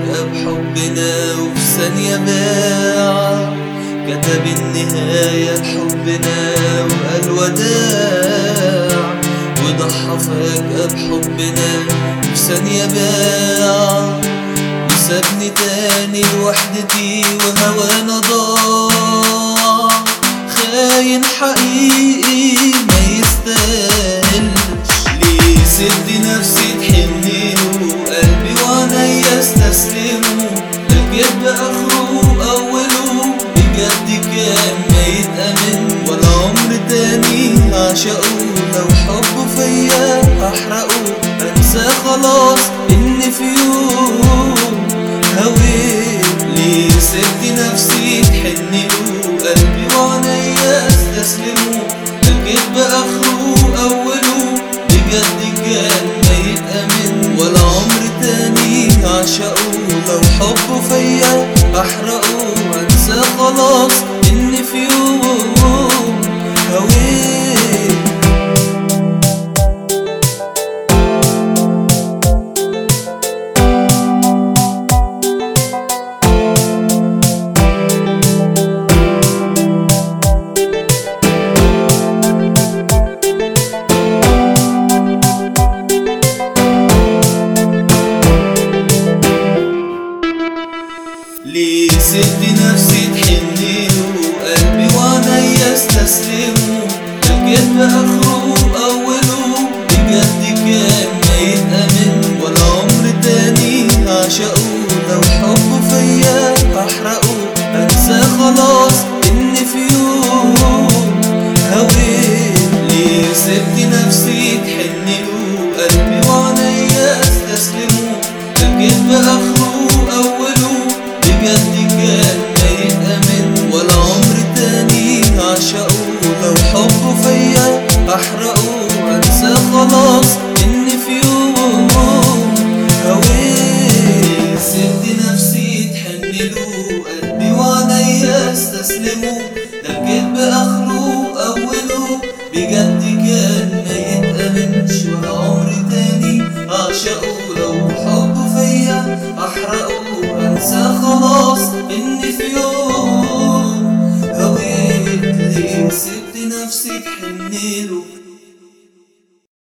فجأة بحبنا وفي ثانية باع كتب النهاية لحبنا وقال وداع وضحى فجأة بحبنا وفي ثانية باع وسابني تاني لوحدتي وهوانا ضاع خاين حقيقي ما يستاهلش ليه سبت نفسي تحنله قلبي وعينيا استسلموا الكذب اخره اوله بجد كان ما يتأمن ولا عمر تاني هعشقه لو حبه فيا هحرقه انسى خلاص ان في يوم هويت ليه سبت نفسي تحنله قلبي وعينيا استسلموا الكذب اخره اوله بجد كان ما يتأمن ولا عمر تاني هعشقه لو حبه فيا احرقه وانسى خلاص ان في يوم هويت ليه سبت نفسي تحنله قلبي وعينيا استسلموا الكذب اخره اوله بجد كان ما يتأمن ولا عمر تاني هعشقه لو حبه فيا هحرقه انسى خلاص ان في يوم هويت ليه سبت نفسي تحنله قلبي وعينيا استسلموا الكذب اخره اوله بجد كان ما يتأمن ولا عمر تاني هعشقه لو حبه فيا احرقه وانسى خلاص ان في يوم هويت سبت نفسي تحنله قلبي وعينيا استسلموا ده الكذب اخره اوله بجد كان ما يتأمنش ولا عمر تاني اعشقه لو حبه فيا احرقه وانسى خلاص اني في يوم هويت ليه سبت نفسي تحنله